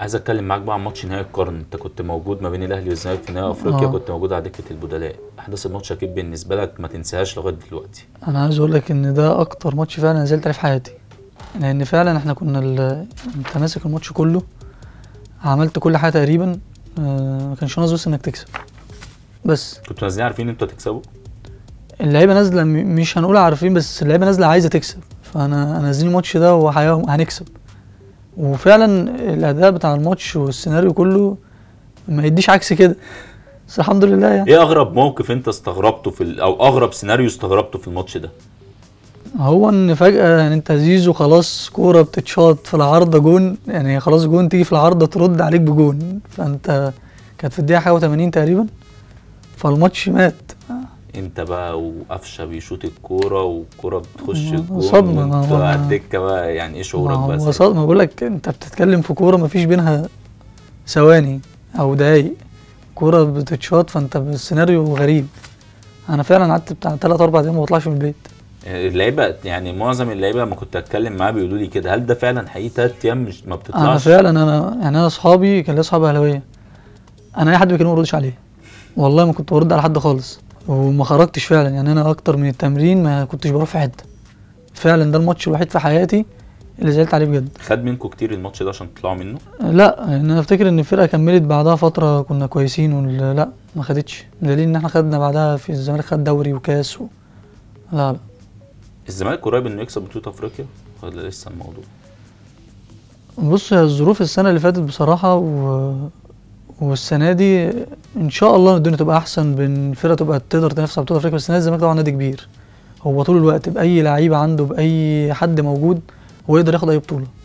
عايز اتكلم معاك بقى عن ماتش نهائي القرن انت كنت موجود ما بين الاهلي والزمالك في نهائي افريقيا آه. كنت موجود على دكه البدلاء احداث الماتش اكيد بالنسبه لك ما تنساهاش لغايه دلوقتي انا عايز اقول لك ان ده اكتر ماتش فعلا نزلت عليه في حياتي لان فعلا احنا كنا ال- انت ماسك الماتش كله عملت كل حاجه تقريبا آه، ما كانش ناقص بس انك تكسب بس كنتوا نازلين عارفين انتوا هتكسبوا اللعيبه نازله م- مش هنقول عارفين بس اللعيبه نازله عايزه تكسب فانا انا نازلين الماتش ده وحياه هنكسب وفعلا الاداء بتاع الماتش والسيناريو كله ما يديش عكس كده بس الحمد لله يعني ايه اغرب موقف انت استغربته في ال- او اغرب سيناريو استغربته في الماتش ده هو ان فجأة يعني انت زيزو خلاص كورة بتتشاط في العارضة جون يعني خلاص جون تيجي في العارضة ترد عليك بجون فانت كانت في الدقيقة حاجة و80 تقريبا فالماتش مات انت بقى وقفشه بيشوط الكوره والكوره بتخش ما- الجون صدمة، ما وانت هو- على الدكه بقى يعني ايه شعورك ما بس هو صاد- ما بقول لك انت بتتكلم في كورة ما فيش بينها ثواني او دقايق كورة بتتشاط فانت السيناريو غريب انا فعلا قعدت بتاع 3 4 ايام ما بطلعش من البيت اللعيبه يعني معظم اللعيبه لما كنت اتكلم معاه بيقولوا لي كده هل ده فعلا حقيقي تلات ايام مش ما انا بتطلعش فعلا انا يعني انا اصحابي كان ليا اصحاب اهلاويه انا اي حد بيكلمني ما بردش عليه والله ما كنت برد على حد خالص وما خرجتش فعلا يعني انا اكتر من التمرين ما كنتش بروح في حته فعلا ده الماتش الوحيد في حياتي اللي زعلت عليه بجد خد منكم كتير الماتش ده عشان تطلعوا منه لا يعني انا افتكر ان الفرقه كملت بعدها فتره كنا كويسين وال- لا ما خدتش دليل ان احنا خدنا بعدها في الزمالك خد دوري وكاس و... لا لا الزمالك قريب انه يكسب بطوله افريقيا ولا لسه الموضوع بص هي الظروف السنة اللي فاتت بصراحة و... والسنة دي إن شاء الله الدنيا تبقى أحسن بين الفرقة تبقى تقدر تنافس على بطولة أفريقيا بس نادي الزمالك طبعا نادي كبير هو طول الوقت بأي لعيبة عنده بأي حد موجود هو يقدر ياخد أي بطولة